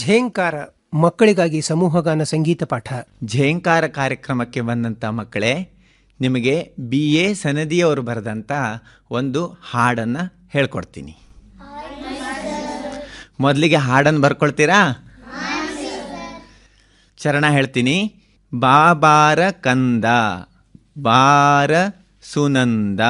ಝೇಂಕಾರ ಮಕ್ಕಳಿಗಾಗಿ ಸಮೂಹಗಾನ ಸಂಗೀತ ಪಾಠ ಝೇಂಕಾರ ಕಾರ್ಯಕ್ರಮಕ್ಕೆ ಬಂದಂಥ ಮಕ್ಕಳೇ ನಿಮಗೆ ಬಿ ಎ ಸನದಿಯವರು ಬರೆದಂಥ ಒಂದು ಹಾಡನ್ನು ಹೇಳ್ಕೊಡ್ತೀನಿ ಮೊದಲಿಗೆ ಹಾಡನ್ನು ಬರ್ಕೊಳ್ತೀರಾ ಚರಣ ಹೇಳ್ತೀನಿ ಬಾಬಾರ ಕಂದ ಬಾರ ಸುನಂದ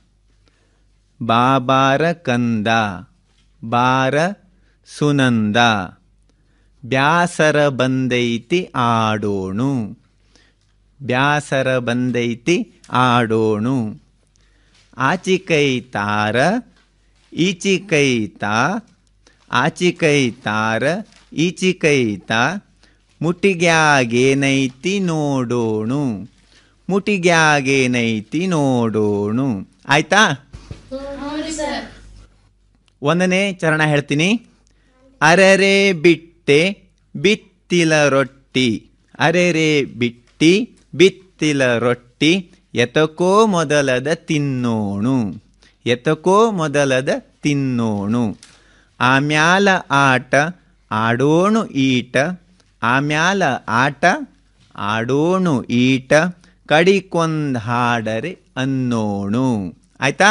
ಬಾಬಾರ ಕಂದ ಬಾರ ಸುನಂದ ಬ್ಯಾಸರ ಬಂದೈತಿ ಆಡೋಣು ಬ್ಯಾಸರ ಬಂದೈತಿ ಆಡೋಣು ಆಚಿಕೈ ತಾರ ಈಚಿಕೈ ತಾ ಆಚಿಕೈ ತಾರ ಈಚಿಕೈ ತಾ ಮುಟಿಗ್ಯಾಗೇನೈತಿ ನೋಡೋಣು ಮುಟಿಗ್ಯಾಗೇನೈತಿ ನೋಡೋಣು ಆಯ್ತಾ ಒಂದನೇ ಚರಣ ಹೇಳ್ತೀನಿ ಅರರೆ ಬಿಟ್ಟೆ ಬಿತ್ತಿಲ ರೊಟ್ಟಿ ಅರೆರೆ ಬಿಟ್ಟಿ ಬಿತ್ತಿಲ ರೊಟ್ಟಿ ಎತಕೋ ಮೊದಲದ ತಿನ್ನೋಣು ಎತಕೋ ಮೊದಲದ ತಿನ್ನೋಣು ಆಮ್ಯಾಲ ಆಟ ಆಡೋಣು ಈಟ ಆಮ್ಯಾಲ ಆಟ ಆಡೋಣು ಈಟ ಕಡಿಕೊಂದ್ ಹಾಡರೆ ಅನ್ನೋಣು ಆಯ್ತಾ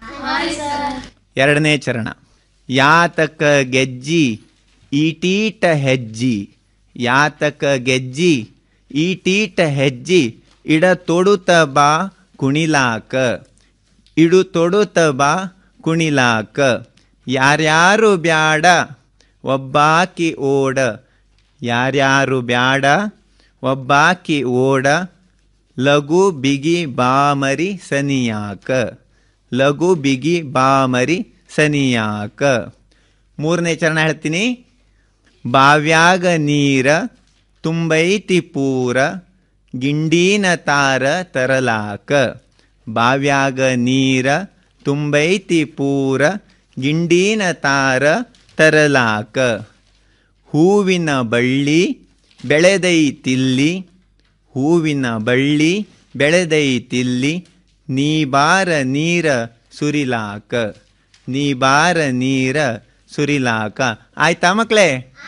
ಎರಡನೇ ಚರಣ ಯಾತಕ ಗೆಜ್ಜಿ ಈಟೀಟ ಹೆಜ್ಜಿ ಯಾತಕ ಗೆಜ್ಜಿ ಈಟೀಟ ಹೆಜ್ಜಿ ಇಡ ತೊಡುತ ಬಾ ಕುಣಿಲಾಕ ಇಡು ತೊಡುತ ಬಾ ಕುಣಿಲಾಕ ಯಾರ್ಯಾರು ಬ್ಯಾಡ ಒಬ್ಬಾಕಿ ಓಡ ಯಾರ್ಯಾರು ಬ್ಯಾಡ ಒಬ್ಬಾಕಿ ಓಡ ಲಘು ಬಿಗಿ ಬಾಮರಿ ಸನಿಯಾಕ ಲಘು ಬಿಗಿ ಬಾಮರಿ ಸನಿಯಾಕ ಮೂರನೇ ಚರಣ ಹೇಳ್ತೀನಿ ಬಾವ್ಯಾಗ ನೀರ ತುಂಬೈತಿ ಪೂರ ಗಿಂಡೀನ ತಾರ ತರಲಾಕ ಬಾವ್ಯಾಗ ನೀರ ತುಂಬೈತಿ ಪೂರ ಗಿಂಡೀನ ತಾರ ತರಲಾಕ ಹೂವಿನ ಬಳ್ಳಿ ಬೆಳೆದೈತಿಲ್ಲಿ ಹೂವಿನ ಬಳ್ಳಿ ಬೆಳೆದೈತಿಲ್ಲಿ ನೀ ಬಾರ ನೀರ ಸುರಿಲಾಕ ನೀ ಬಾರ ನೀರ ಸುರಿಲಾಕ ಆಯ್ತಾ ಮಕ್ಕಳೇ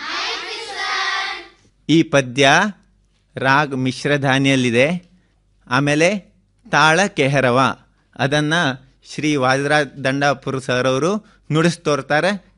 ಈ ಪದ್ಯ ರಾಗ್ ಮಿಶ್ರಧಾನಿಯಲ್ಲಿದೆ ಆಮೇಲೆ ತಾಳ ಕೆಹರವ ಅದನ್ನು ಶ್ರೀ ವಾದಿರಾಜ್ ದಂಡಾಪುರ ಸರ್ ಅವರು ನುಡಿಸ್ತೋರ್ತಾರೆ